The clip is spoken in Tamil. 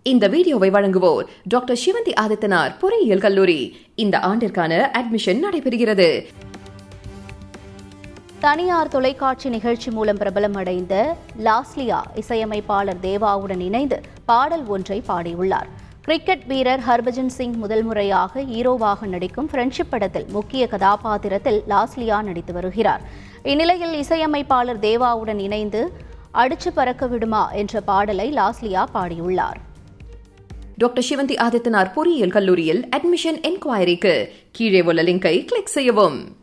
இந்த வீடியோவை வழங்குவோர் டாக்டர் சிவந்தி ஆதித்தனார் பொறியியல் கல்லூரி இந்த ஆண்டிற்கான அட்மிஷன் நடைபெறுகிறது தனியார் தொலைக்காட்சி நிகழ்ச்சி மூலம் பிரபலம் அடைந்த லாஸ்லியா இசையமைப்பாளர் தேவாவுடன் இணைந்து பாடல் ஒன்றை பாடியுள்ளார் கிரிக்கெட் வீரர் ஹர்பஜன் சிங் முதல் முறையாக ஹீரோவாக நடிக்கும் ஃப்ரெண்ட்ஷிப் படத்தில் முக்கிய கதாபாத்திரத்தில் லாஸ்லியா நடித்து வருகிறார் இந்நிலையில் இசையமைப்பாளர் தேவாவுடன் இணைந்து அடிச்சு பறக்க விடுமா என்ற பாடலை லாஸ்லியா பாடியுள்ளார் டாக்டர் சிவந்தி ஆதித்தனார் பொறியியல் கல்லூரியில் அட்மிஷன் என்கொயரிக்கு கீழே உள்ள லிங்கை கிளிக் செய்யவும்